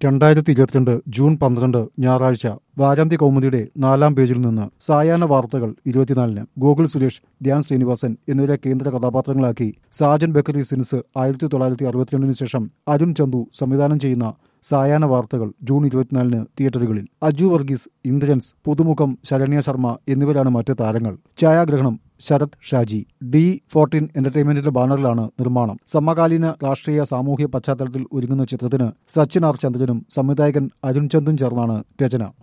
രണ്ടായിരത്തി ഇരുപത്തിരണ്ട് ജൂൺ പന്ത്രണ്ട് ഞായറാഴ്ച വാരാന്ത്യ കൗമുദിയുടെ നാലാം പേജിൽ നിന്ന് സായാഹ്ന വാർത്തകൾ ഇരുപത്തിനാലിന് ഗോകുൽ സുരേഷ് ധ്യാൻ ശ്രീനിവാസൻ എന്നിവരെ കേന്ദ്ര കഥാപാത്രങ്ങളാക്കി സാജൻ ബക്കറി സിൻസ് ആയിരത്തി തൊള്ളായിരത്തി അറുപത്തിരണ്ടിന് ശേഷം അരുൺ ചന്തു സംവിധാനം ചെയ്യുന്ന സായാഹ്ന വാർത്തകൾ ജൂൺ ഇരുപത്തിനാലിന് തിയേറ്ററുകളിൽ അജു വർഗീസ് ഇന്ദ്രൻസ് പുതുമുഖം ശരണ്യ ശർമ്മ എന്നിവരാണ് മറ്റ് താരങ്ങൾ ഛായാഗ്രഹണം ശരത് ഷാജി ഡി ഫോർട്ടീൻ എന്റർടൈൻമെന്റിന്റെ ബാനറിലാണ് നിർമ്മാണം സമകാലീന രാഷ്ട്രീയ സാമൂഹ്യ പശ്ചാത്തലത്തിൽ ഒരുങ്ങുന്ന ചിത്രത്തിന് സച്ചിൻ ആർ ചന്ദ്രനും സംവിധായകൻ അരുൺ ചന്ദും ചേർന്നാണ് രചന